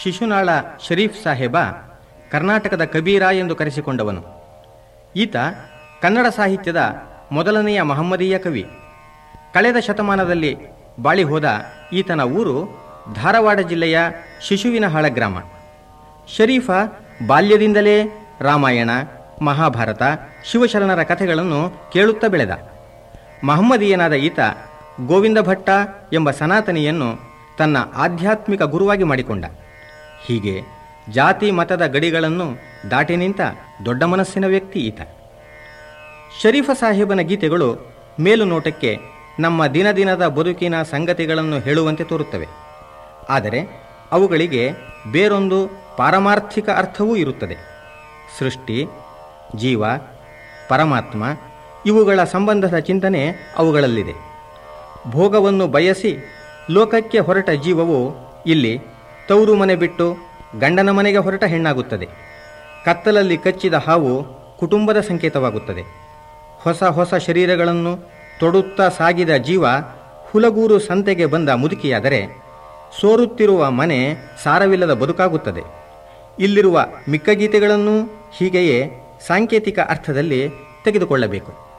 ಶಿಶುನಾಳ ಶರೀಫ್ ಸಾಹೇಬ ಕರ್ನಾಟಕದ ಕಬೀರ ಎಂದು ಕರೆಸಿಕೊಂಡವನು ಈತ ಕನ್ನಡ ಸಾಹಿತ್ಯದ ಮೊದಲನೆಯ ಮಹಮ್ಮದೀಯ ಕವಿ ಕಳೆದ ಶತಮಾನದಲ್ಲಿ ಬಾಳಿ ಹೋದ ಈತನ ಊರು ಧಾರವಾಡ ಜಿಲ್ಲೆಯ ಶಿಶುವಿನಹಾಳ ಗ್ರಾಮ ಶರೀಫ ಬಾಲ್ಯದಿಂದಲೇ ರಾಮಾಯಣ ಮಹಾಭಾರತ ಶಿವಶರಣರ ಕಥೆಗಳನ್ನು ಕೇಳುತ್ತಾ ಬೆಳೆದ ಮಹಮ್ಮದೀಯನಾದ ಈತ ಗೋವಿಂದ ಭಟ್ಟ ಎಂಬ ಸನಾತನಿಯನ್ನು ತನ್ನ ಆಧ್ಯಾತ್ಮಿಕ ಗುರುವಾಗಿ ಮಾಡಿಕೊಂಡ ಹೀಗೆ ಜಾತಿ ಮತದ ಗಡಿಗಳನ್ನು ದಾಟಿ ನಿಂತ ದೊಡ್ಡ ಮನಸ್ಸಿನ ವ್ಯಕ್ತಿ ಈತ ಶರೀಫ ಸಾಹೇಬನ ಗೀತೆಗಳು ಮೇಲು ನೋಟಕ್ಕೆ ನಮ್ಮ ದಿನದಿನದ ಬದುಕಿನ ಸಂಗತಿಗಳನ್ನು ಹೇಳುವಂತೆ ತೋರುತ್ತವೆ ಆದರೆ ಅವುಗಳಿಗೆ ಬೇರೊಂದು ಪಾರಮಾರ್ಥಿಕ ಅರ್ಥವೂ ಇರುತ್ತದೆ ಸೃಷ್ಟಿ ಜೀವ ಪರಮಾತ್ಮ ಇವುಗಳ ಸಂಬಂಧದ ಚಿಂತನೆ ಅವುಗಳಲ್ಲಿದೆ ಭೋಗವನ್ನು ಬಯಸಿ ಲೋಕಕ್ಕೆ ಹೊರಟ ಜೀವವು ಇಲ್ಲಿ ತವರು ಮನೆ ಬಿಟ್ಟು ಗಂಡನ ಮನೆಗೆ ಹೊರಟ ಹೆಣ್ಣಾಗುತ್ತದೆ ಕತ್ತಲಲ್ಲಿ ಕಚ್ಚಿದ ಹಾವು ಕುಟುಂಬದ ಸಂಕೇತವಾಗುತ್ತದೆ ಹೊಸ ಹೊಸ ಶರೀರಗಳನ್ನು ತೊಡುತ್ತಾ ಸಾಗಿದ ಜೀವ ಹುಲಗೂರು ಸಂತೆಗೆ ಬಂದ ಮುದುಕಿಯಾದರೆ ಸೋರುತ್ತಿರುವ ಮನೆ ಸಾರವಿಲ್ಲದ ಬದುಕಾಗುತ್ತದೆ ಇಲ್ಲಿರುವ ಮಿಕ್ಕ ಗೀತೆಗಳನ್ನು ಹೀಗೆಯೇ ಸಾಂಕೇತಿಕ ಅರ್ಥದಲ್ಲಿ ತೆಗೆದುಕೊಳ್ಳಬೇಕು